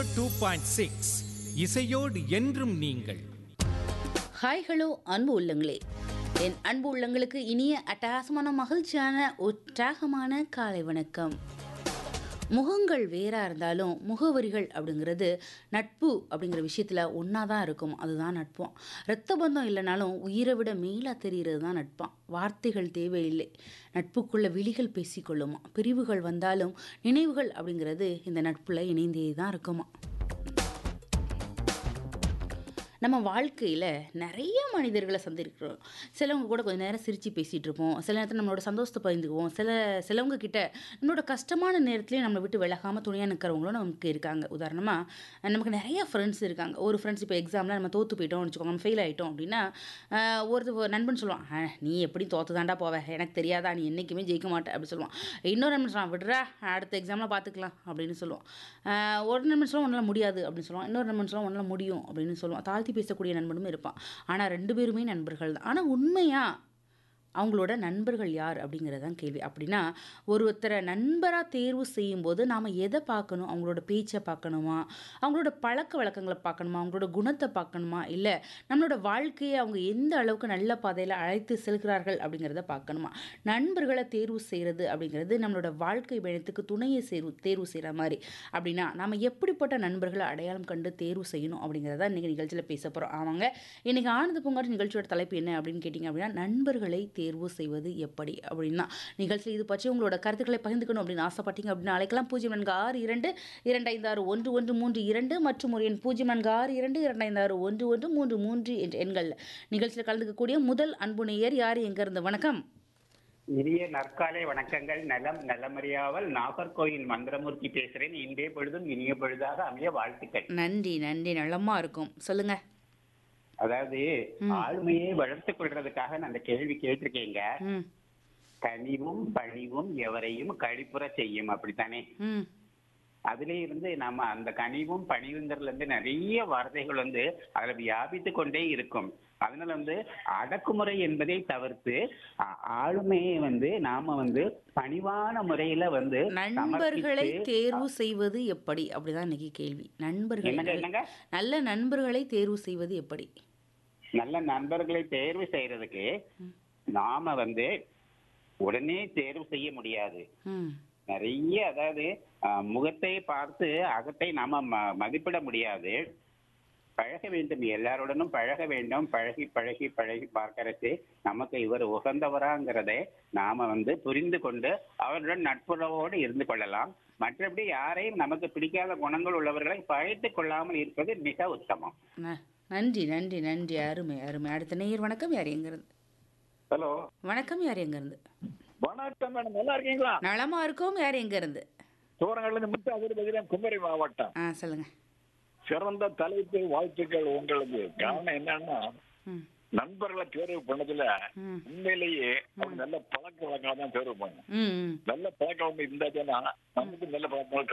two point six இசையோடு என்றும் நீங்கள் ஹாய் ஹலோ அன்பு உள்ளங்களே என் அன்பு உள்ளங்களுக்கு இனிய அட்டகாசமான மகிழ்ச்சியான உற்சாகமான காலை வணக்கம் முகங்கள் வேறாக இருந்தாலும் முகவரிகள் அப்படிங்கிறது நட்பு அப்படிங்கிற விஷயத்தில் ஒன்றா தான் இருக்கும் அதுதான் நட்பம் இரத்த பந்தம் இல்லைனாலும் உயிரை விட மேலாக தெரிகிறது தான் நட்பாம் வார்த்தைகள் தேவையில்லை நட்புக்குள்ள விழிகள் பேசிக்கொள்ளுமா பிரிவுகள் வந்தாலும் நினைவுகள் அப்படிங்கிறது இந்த நட்பில் இணைந்தே தான் இருக்குமா நம்ம வாழ்க்கையில் நிறைய மனிதர்களை சந்திருக்கிறோம் சிலவங்க கூட கொஞ்ச நேரம் சிரித்து பேசிகிட்டு இருப்போம் சில நேரத்தில் நம்மளோட சந்தோஷத்தை பகிர்ந்துக்குவோம் சில சிலவங்க கிட்ட நம்மளோட கஷ்டமான நேரத்துலேயும் நம்மளை விட்டு விலகாமல் துணையாக நிற்கிறவங்களும் நமக்கு இருக்காங்க உதாரணமாக நமக்கு நிறைய ஃப்ரெண்ட்ஸ் இருக்காங்க ஒரு ஃப்ரெண்ட்ஸ் இப்போ எக்ஸாமில் நம்ம தோற்று போயிட்டோம் வச்சுக்கோங்க நம்ம ஃபெயில் ஆகிட்டோம் அப்படின்னா ஆஹ், ஒருத்தர் நண்பன் சொல்லுவான் "ஆ, நீ எப்படி தோற்று தாண்டா போவ எனக்கு தெரியாதா நீ என்றைக்குமே ஜெயிக்க மாட்டே அப்படி சொல்லுவான் இன்னொரு நண்பன் சொல்லுவான் விடுறா அடுத்த எக்ஸாமில் பார்த்துக்கலாம் அப்படின்னு சொல்லுவான் ஆஹ், ஒரு நண்பன் சொல்லுவான் உன்னால் முடியாது அப்படின்னு சொல்லுவான் இன்னொரு நண்பன் சொல்லுவான் உன்னால் முடியும் அப்படின்னு சொல்லுவான் தாழ்த்தி பேசக்கூடிய நண்பனும் இருப்பான் ஆனால் ரெண்டு பேருமே நண்பர்கள் தான் ஆனால் உண்மையாக அவங்களோட நண்பர்கள் யார் அப்படிங்கிறது தான் கேள்வி அப்படின்னா ஒருத்தரை நண்பராக தேர்வு செய்யும்போது நாம் எதை பார்க்கணும் அவங்களோட பேச்சை பார்க்கணுமா அவங்களோட பழக்க வழக்கங்களை பார்க்கணுமா அவங்களோட குணத்தை பார்க்கணுமா இல்லை நம்மளோட வாழ்க்கையை அவங்க எந்த அளவுக்கு நல்ல பாதையில் அழைத்து செல்கிறார்கள் அப்படிங்கிறத பார்க்கணுமா நண்பர்களை தேர்வு செய்கிறது அப்படிங்கிறது நம்மளோட வாழ்க்கை பயணத்துக்கு துணையை தேர்வு தேர்வு செய்கிற மாதிரி அப்படின்னா நாம் எப்படிப்பட்ட நண்பர்களை அடையாளம் கண்டு தேர்வு செய்யணும் அப்படிங்கிறத இன்றைக்கி நிகழ்ச்சியில் பேச போகிறோம் ஆமாங்க இன்றைக்கி ஆனந்த பூங்காட்டு நிகழ்ச்சியோட தலைப்பு என்ன அப்படின்னு கேட்டிங்க அப்படின்னா நண்பர்களை தேர்வு செய்வது எப்படி அப்படின்னா நிகழ்ச்சியில் இது பற்றி உங்களோட கருத்துக்களை பகிர்ந்துக்கணும் அப்படின்னு ஆசைப்பட்டீங்க அப்படின்னு அழைக்கலாம் பூஜ்ஜியம் நான்கு ஆறு இரண்டு இரண்டு ஐந்து ஆறு ஒன்று ஒன்று மூன்று இரண்டு மற்றும் ஒரு எண் பூஜ்ஜியம் நான்கு ஆறு இரண்டு இரண்டு ஐந்து ஆறு ஒன்று ஒன்று மூன்று மூன்று என்ற எண்கள் நிகழ்ச்சியில் கலந்துக்கக்கூடிய முதல் அன்பு நேயர் யார் எங்கிருந்து வணக்கம் இனிய நற்காலை வணக்கங்கள் நலம் நலமறியாவல் நாகர்கோயில் மந்திரமூர்த்தி பேசுறேன் இன்றைய பொழுதும் இனிய பொழுதாக அமைய வாழ்த்துக்கள் நன்றி நன்றி நலமா இருக்கும் சொல்லுங்க அதாவது ஆளுமையை வளர்த்துக் கொள்றதுக்காக நான் அந்த கேள்வி கேட்டிருக்கேங்க ம் கனிவும் பணிவும் எவரையும் கழிப்புற செய்யும் அப்படித்தானே ம் அதுல இருந்து நம்ம அந்த கனிவும் பணிவுங்கிறதுல இருந்து நிறைய வார்த்தைகள் வந்து அதுல வியாபித்து கொண்டே இருக்கும் அதனால வந்து அடக்குமுறை என்பதை தவிர்த்து ஆ- ஆளுமையை வந்து நாம வந்து பணிவான முறையில வந்து நண்பர்களை சமர்ப்பித்து- தேர்வு செய்வது எப்படி அப்படிதான் இன்னைக்கு கேள்வி நண்பர்கள் என்னங்க என்னங்க நல்ல நண்பர்களை தேர்வு செய்வது எப்படி நல்ல நண்பர்களை தேர்வு செய்யறதுக்கு நாம வந்து உடனே தேர்வு செய்ய முடியாது ம் நிறைய அதாவது அஹ், முகத்தை பார்த்து அகத்தை நாம ம- மதிப்பிட முடியாது பழக வேண்டும் எல்லாருடனும் பழக வேண்டும் பழகி பழகி பழகி பார்க்கறதுக்கு நமக்கு இவர் உகந்தவராங்கிறதை நாம வந்து புரிந்து கொண்டு அவருடன் நட்புறவோடு இருந்து கொள்ளலாம் மற்றபடி யாரையும் நமக்கு பிடிக்காத குணங்கள் உள்ளவர்களை பழைத்துக் கொள்ளாமல் இருப்பது மிக உத்தமம் ந- நன்றி நன்றி நன்றி அருமை அருமை அடுத்த நேயர் வணக்கம் யார் எங்கிருந்து ஹலோ வணக்கம் யார் எங்கிருந்து வணக்கம் மேடம் நல்லா இருக்கீங்களா நலமா இருக்கோம் யார் எங்கிருந்து சோரங்கள்ல இருந்து முத்தாதிரி பதிலாம் குமரி மாவட்டம் ஆ சொல்லுங்க சிறந்த தலைப்பு வாழ்த்துக்கள் உங்களுக்கு காரணம் என்னன்னா ம் நண்பர்களை தேர்வு பண்ணதுல ம் உண்மையிலேயே அவங்க நல்ல பழக்க வழக்கம் தான் தேர்வு பண்ணணும் ம் ம் நல்ல பழக்க வழக்கம் இருந்தாச்சுன்னா நமக்கு நல்ல பழக்கம்